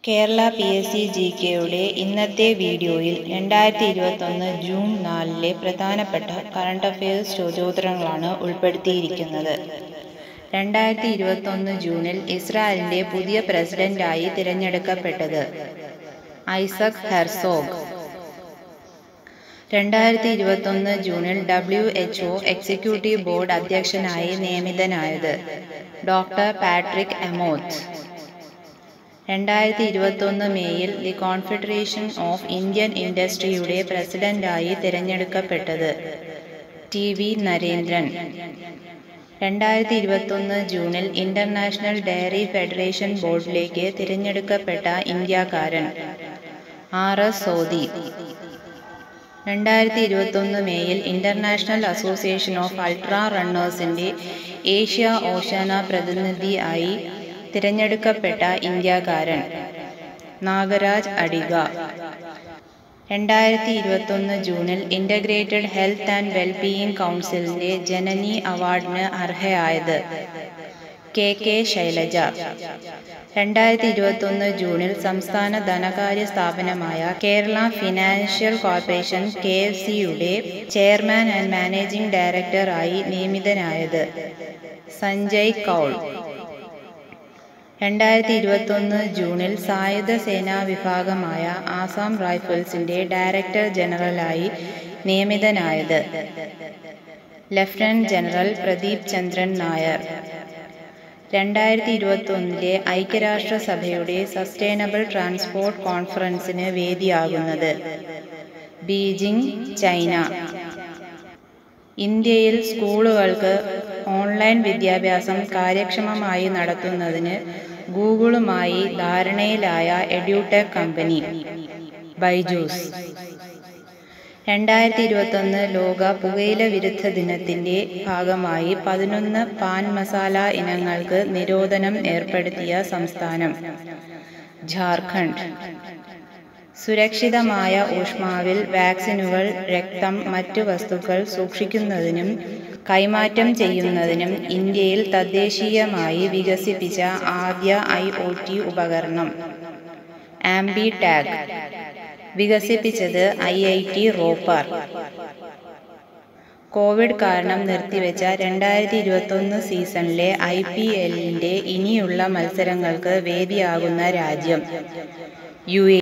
Kerala P S C G കെയുടെ ഇന്നത്തെ വീഡിയോയിൽ രണ്ടായിരത്തി ഇരുപത്തൊന്ന് ജൂൺ നാലിലെ പ്രധാനപ്പെട്ട കറണ്ട് അഫയേഴ്സ് ചോദ്യോത്തരങ്ങളാണ് ഉൾപ്പെടുത്തിയിരിക്കുന്നത് രണ്ടായിരത്തി ഇരുപത്തൊന്ന് ജൂണിൽ ഇസ്രായേലിന്റെ പുതിയ പ്രസിഡന്റായി തിരഞ്ഞെടുക്കപ്പെട്ടത് ഐസക് ഹെർസോഗ് രണ്ടായിരത്തി ഇരുപത്തൊന്ന് ജൂണിൽ W H O executive board അധ്യക്ഷനായി നിയമിതനായത് ഡോക്ടർ പാട്രിക് എമോത്ത് രണ്ടായിരത്തി ഇരുപത്തൊന്ന് മേയിൽ ദി കോൺഫെഡറേഷൻ ഓഫ് ഇന്ത്യൻ ഇൻഡസ്ട്രിയുടെ പ്രസിഡന്റായി തിരഞ്ഞെടുക്കപ്പെട്ടത് ടി വി നരേന്ദ്രൻ രണ്ടായിരത്തി ഇരുപത്തൊന്ന് ജൂണിൽ ഇന്റർനാഷണൽ ഡയറി ഫെഡറേഷൻ ബോർഡിലേക്ക് തിരഞ്ഞെടുക്കപ്പെട്ട ഇന്ത്യക്കാരൻ ആർ എസ് സോദി രണ്ടായിരത്തി ഇരുപത്തൊന്ന് മേയിൽ ഇന്റർനാഷണൽ അസോസിയേഷൻ ഓഫ് അൾട്രാ റണ്ണേഴ്സിന്റെ ഏഷ്യ ഓഷ്യാന പ്രതിനിധിയായി തിരഞ്ഞെടുക്കപ്പെട്ട ഇന്ത്യക്കാരൻ നാഗരാജ് അഡിഗ രണ്ടായിരത്തി ഇരുപത്തൊന്ന് ജൂണിൽ ഇന്റഗ്രേറ്റഡ് ഹെൽത്ത് ആൻഡ് വെൽബീയിങ് കൗൺസിലിന്റെ ജനനി അവാർഡിന് അർഹയായത് കെ കെ ശൈലജ രണ്ടായിരത്തി ഇരുപത്തൊന്ന് ജൂണിൽ സംസ്ഥാന ധനകാര്യ സ്ഥാപനമായ Kerala financial corporation K F സിയുടെ ചെയർമാൻ ആൻഡ് മാനേജിംഗ് ഡയറക്ടറായി നിയമിതനായത് സഞ്ജയ് കൗൾ രണ്ടായിരത്തി ഇരുപത്തൊന്ന് ജൂണിൽ സായുധ സേനാ വിഭാഗമായ ആസാം റൈഫിൾസിന്റെ ഡയറക്ടർ ജനറലായി നിയമിതനായത് ലഫ്റ്റനന്റ് ജനറൽ പ്രദീപ് ചന്ദ്രൻ നായർ രണ്ടായിരത്തി ഇരുപത്തൊന്നിലെ ഐക്യരാഷ്ട്രസഭയുടെ സസ്റ്റൈനബിൾ ട്രാൻസ്പോർട്ട് കോൺഫറൻസിന് വേദിയാകുന്നത് ബീജിംഗ് ചൈന ഇന്ത്യയിൽ സ്കൂളുകൾക്ക് ഓൺലൈൻ വിദ്യാഭ്യാസം കാര്യക്ഷമമായി നടത്തുന്നതിന് ഗൂഗിളുമായി ധാരണയിലായ എഡ്യൂടെക് കമ്പനി ബൈജൂസ് രണ്ടായിരത്തി ഇരുപത്തൊന്ന് ലോക പുകയില വിരുദ്ധ ദിനത്തിന്റെ ഭാഗമായി പതിനൊന്ന് പാൻ മസാല ഇനങ്ങൾക്ക് നിരോധനം ഏർപ്പെടുത്തിയ സംസ്ഥാനം ജാർഖണ്ഡ് സുരക്ഷിതമായ ഊഷ്മാവിൽ വാക്സിനുകൾ രക്തം മറ്റു വസ്തുക്കൾ സൂക്ഷിക്കുന്നതിനും കൈമാറ്റം ചെയ്യുന്നതിനും ഇന്ത്യയിൽ തദ്ദേശീയമായി വികസിപ്പിച്ച ആദ്യ ഐ ഒ ടി ഉപകരണം ആംബി ടാഗ് വികസിപ്പിച്ചത് I I T Ropar Covid കാരണം നിർത്തിവെച്ച രണ്ടായിരത്തി ഇരുപത്തൊന്ന് സീസണിലെ ഐ പി എല്ലിന്റെ ഇനിയുള്ള മത്സരങ്ങൾക്ക് വേദിയാകുന്ന രാജ്യം യു എ